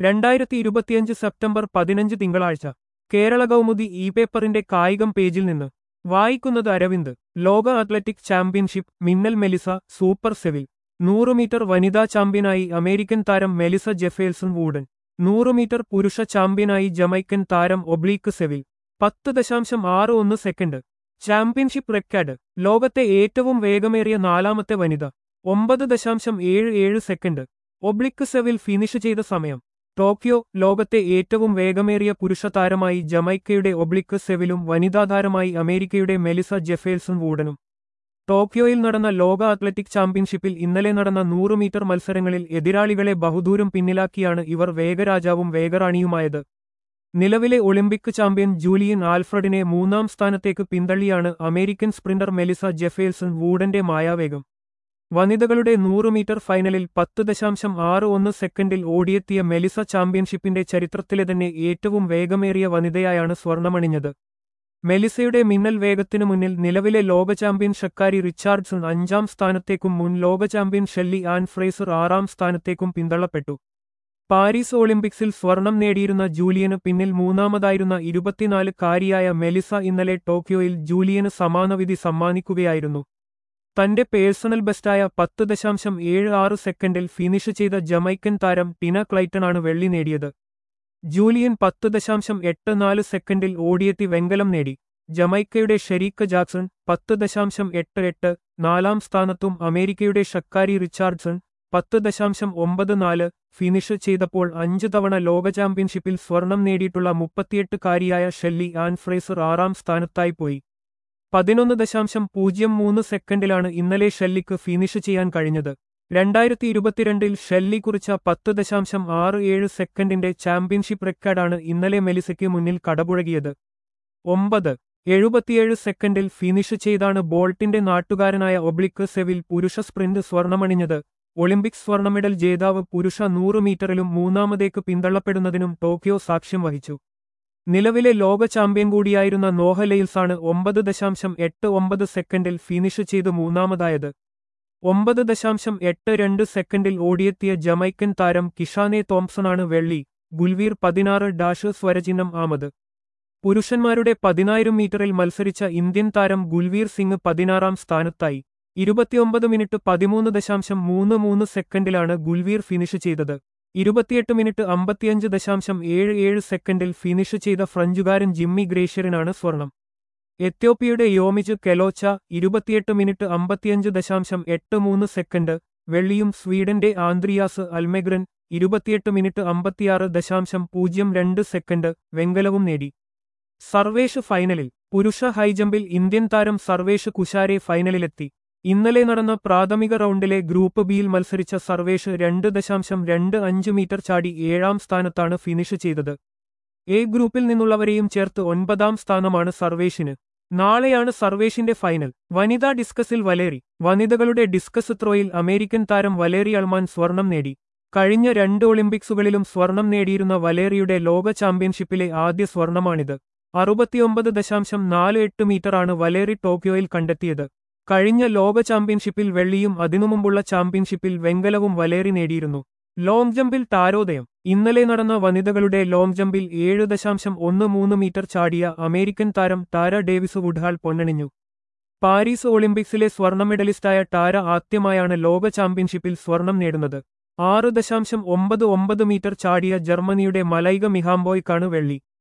രണ്ടായിരത്തി ഇരുപത്തിയഞ്ച് സെപ്റ്റംബർ പതിനഞ്ച് തിങ്കളാഴ്ച കേരള കൗമുദി ഇ പേപ്പറിന്റെ കായികം പേജിൽ നിന്ന് വായിക്കുന്നത് അരവിന്ദ് ലോക അത്ലറ്റിക് ചാമ്പ്യൻഷിപ്പ് മിന്നൽ മെലിസ സൂപ്പർ സെവിൽ നൂറ് മീറ്റർ വനിതാ ചാമ്പ്യനായി അമേരിക്കൻ താരം മെലിസ ജെഫേൽസൺ വൂഡൻ നൂറ് മീറ്റർ പുരുഷ ചാമ്പ്യനായി ജമൈക്കൻ താരം ഒബ്ലീക്ക് സെവിൽ പത്ത് ദശാംശം ആറ് ഒന്ന് സെക്കൻഡ് ചാമ്പ്യൻഷിപ്പ് റെക്കോർഡ് ലോകത്തെ ഏറ്റവും വേഗമേറിയ നാലാമത്തെ വനിത ഒമ്പത് ദശാംശം ഏഴ് ഏഴ് സെക്കൻഡ് ഒബ്ലിക്ക് സെവിൽ ഫിനിഷ് ചെയ്ത സമയം ടോക്കിയോ ലോകത്തെ ഏറ്റവും വേഗമേറിയ പുരുഷ താരമായി ജമൈക്കയുടെ ഒബ്ലിക്ക് സെവിലും വനിതാ താരമായി അമേരിക്കയുടെ മെലിസ ജെഫേൽസൺ വൂഡനും ടോക്കിയോയിൽ നടന്ന ലോക അത്ലറ്റിക് ചാമ്പ്യൻഷിപ്പിൽ ഇന്നലെ നടന്ന നൂറ് മീറ്റർ മത്സരങ്ങളിൽ എതിരാളികളെ ബഹുദൂരം പിന്നിലാക്കിയാണ് ഇവർ വേഗരാജാവും വേഗറാണിയുമായത് നിലവിലെ ഒളിമ്പിക് ചാമ്പ്യൻ ജൂലിയൻ ആൽഫ്രഡിനെ മൂന്നാം സ്ഥാനത്തേക്ക് പിന്തള്ളിയാണ് അമേരിക്കൻ സ്പ്രിന്റർ മെലിസ ജെഫേൽസൺ വൂഡന്റെ മായാവേഗം വനിതകളുടെ നൂറ് മീറ്റർ ഫൈനലിൽ പത്ത് ദശാംശം ആറ് ഒന്ന് സെക്കൻഡിൽ ഓടിയെത്തിയ മെലിസ ചാമ്പ്യൻഷിപ്പിന്റെ ചരിത്രത്തിലെ തന്നെ ഏറ്റവും വേഗമേറിയ വനിതയായാണ് സ്വർണമണിഞ്ഞത് മെലിസയുടെ മിന്നൽ വേഗത്തിനു മുന്നിൽ നിലവിലെ ലോക ചാമ്പ്യൻ ഷക്കാരി റിച്ചാർഡ്സൺ അഞ്ചാം സ്ഥാനത്തേക്കും മുൻ ലോക ചാമ്പ്യൻ ഷെല്ലി ആൻ ഫ്രേസർ ആറാം സ്ഥാനത്തേക്കും പിന്തള്ളപ്പെട്ടു പാരീസ് ഒളിമ്പിക്സിൽ സ്വർണം നേടിയിരുന്ന ജൂലിയന് പിന്നിൽ മൂന്നാമതായിരുന്ന ഇരുപത്തിനാല് കാരിയായ മെലിസ ഇന്നലെ ടോക്കിയോയിൽ ജൂലിയന് സമാനവിധി സമ്മാനിക്കുകയായിരുന്നു തന്റെ പേഴ്സണൽ ബെസ്റ്റായ പത്ത് ദശാംശം ഏഴ് ആറ് സെക്കൻഡിൽ ഫിനിഷ് ചെയ്ത ജമൈക്കൻ താരം ടിന ക്ലൈറ്റനാണ് വെള്ളി നേടിയത് ജൂലിയൻ പത്ത് ദശാംശം എട്ട് നാല് സെക്കൻഡിൽ ഓടിയെത്തി വെങ്കലം നേടി ജമൈക്കയുടെ ഷെരീക്ക ജാക്സൺ പത്ത് ദശാംശം എട്ട് എട്ട് നാലാം സ്ഥാനത്തും അമേരിക്കയുടെ ഷക്കാരി റിച്ചാർഡ്സൺ പത്ത് ദശാംശം ഒമ്പത് നാല് ഫിനിഷ് ചെയ്തപ്പോൾ അഞ്ച് തവണ ലോക ചാമ്പ്യൻഷിപ്പിൽ സ്വർണം നേടിയിട്ടുള്ള മുപ്പത്തിയെട്ടുകാരിയായ ഷെല്ലി ആൻ ഫ്രേസർ ആറാം സ്ഥാനത്തായി പോയി പതിനൊന്ന് ദശാംശം പൂജ്യം മൂന്ന് സെക്കൻഡിലാണ് ഇന്നലെ ഷെല്ലിക്ക് ഫിനിഷ് ചെയ്യാൻ കഴിഞ്ഞത് രണ്ടായിരത്തി ഇരുപത്തിരണ്ടിൽ ഷെല്ലി കുറിച്ച പത്ത് ദശാംശം ആറ് ഏഴ് സെക്കൻഡിന്റെ ചാമ്പ്യൻഷിപ്പ് റെക്കോർഡാണ് ഇന്നലെ മെലിസയ്ക്ക് മുന്നിൽ കടപുഴകിയത് ഒമ്പത് എഴുപത്തിയേഴ് സെക്കൻഡിൽ ഫിനിഷ് ചെയ്താണ് ബോൾട്ടിന്റെ നാട്ടുകാരനായ ഒബ്ലിക്ക് സെവിൽ പുരുഷ സ്പ്രിന്റ് സ്വർണമണിഞ്ഞത് ഒളിമ്പിക്സ് സ്വർണ്ണ മെഡൽ ജേതാവ് പുരുഷ നൂറ് മീറ്ററിലും മൂന്നാമതേക്ക് പിന്തള്ളപ്പെടുന്നതിനും ടോക്കിയോ സാക്ഷ്യം വഹിച്ചു നിലവിലെ ലോക ചാമ്പ്യൻ കൂടിയായിരുന്ന നോഹ ലെയിൽസാണ് ഒമ്പത് ദശാംശം എട്ട് ഒമ്പത് സെക്കൻഡിൽ ഫിനിഷ് ചെയ്ത് മൂന്നാമതായത് ഒമ്പത് ദശാംശം എട്ട് രണ്ട് സെക്കൻഡിൽ ഓടിയെത്തിയ ജമൈക്കൻ താരം കിഷാനെ തോംസണാണ് വെള്ളി ഗുൽവീർ പതിനാറ് ഡാഷ് സ്വരചിഹ്നം ആമത് പുരുഷന്മാരുടെ പതിനായിരം മീറ്ററിൽ മത്സരിച്ച ഇന്ത്യൻ താരം ഗുൽവീർ സിംഗ് പതിനാറാം സ്ഥാനത്തായി ഇരുപത്തിയൊമ്പത് മിനിറ്റ് പതിമൂന്ന് ദശാംശം മൂന്ന് മൂന്ന് സെക്കൻഡിലാണ് ഗുൽവീർ ഫിനിഷ് ചെയ്തത് ഇരുപത്തിയെട്ട് മിനിറ്റ് അമ്പത്തിയഞ്ച് ദശാംശം ഏഴ് ഏഴ് സെക്കൻഡിൽ ഫിനിഷ് ചെയ്ത ഫ്രഞ്ചുകാരൻ ജിമ്മി ഗ്രേഷ്യറിനാണ് സ്വർണം എത്യോപ്യയുടെ യോമിജ് കെലോച്ച ഇരുപത്തിയെട്ട് മിനിറ്റ് അമ്പത്തിയഞ്ച് ദശാംശം എട്ട് മൂന്ന് സെക്കൻഡ് വെള്ളിയും സ്വീഡന്റെ ആന്ത്രിയാസ് അൽമെഗ്രൻ ഇരുപത്തിയെട്ട് മിനിറ്റ് അമ്പത്തിയാറ് ദശാംശം പൂജ്യം രണ്ട് സെക്കൻഡ് വെങ്കലവും നേടി സർവേഷ് ഫൈനലിൽ പുരുഷ ഹൈജമ്പിൽ ഇന്ത്യൻ താരം സർവേഷ് കുശാരെ ഫൈനലിലെത്തി ഇന്നലെ നടന്ന പ്രാഥമിക റൗണ്ടിലെ ഗ്രൂപ്പ് ബിയിൽ മത്സരിച്ച സർവേഷ് രണ്ട് ദശാംശം രണ്ട് അഞ്ച് മീറ്റർ ചാടി ഏഴാം സ്ഥാനത്താണ് ഫിനിഷ് ചെയ്തത് എ ഗ്രൂപ്പിൽ നിന്നുള്ളവരെയും ചേർത്ത് ഒൻപതാം സ്ഥാനമാണ് സർവേഷിന് നാളെയാണ് സർവേഷിന്റെ ഫൈനൽ വനിതാ ഡിസ്കസിൽ വലേറി വനിതകളുടെ ഡിസ്കസ് ത്രോയിൽ അമേരിക്കൻ താരം വലേറി അൾമാൻ സ്വർണം നേടി കഴിഞ്ഞ രണ്ട് ഒളിമ്പിക്സുകളിലും സ്വർണം നേടിയിരുന്ന വലേറിയുടെ ലോക ചാമ്പ്യൻഷിപ്പിലെ ആദ്യ സ്വർണമാണിത് അറുപത്തിയൊമ്പത് ദശാംശം നാല് എട്ട് മീറ്ററാണ് വലേറി ടോക്കിയോയിൽ കണ്ടെത്തിയത് കഴിഞ്ഞ ലോക ചാമ്പ്യൻഷിപ്പിൽ വെള്ളിയും അതിനു മുമ്പുള്ള ചാമ്പ്യൻഷിപ്പിൽ വെങ്കലവും വലേറി നേടിയിരുന്നു ലോങ് ജമ്പിൽ താരോദയം ഇന്നലെ നടന്ന വനിതകളുടെ ലോങ് ജമ്പിൽ ഏഴ് ദശാംശം ഒന്ന് മൂന്ന് മീറ്റർ ചാടിയ അമേരിക്കൻ താരം ടാര ഡേവിസ് വുഡ്ഹാൾ പൊന്നണിഞ്ഞു പാരീസ് ഒളിമ്പിക്സിലെ സ്വർണ്ണ മെഡലിസ്റ്റായ ടാര ആദ്യമായാണ് ലോക ചാമ്പ്യൻഷിപ്പിൽ സ്വർണം നേടുന്നത് ആറ് ദശാംശം ഒമ്പത് ഒമ്പത് മീറ്റർ ചാടിയ ജർമ്മനിയുടെ മലൈക മിഹാംബോയ്ക്കാണ് വെള്ളി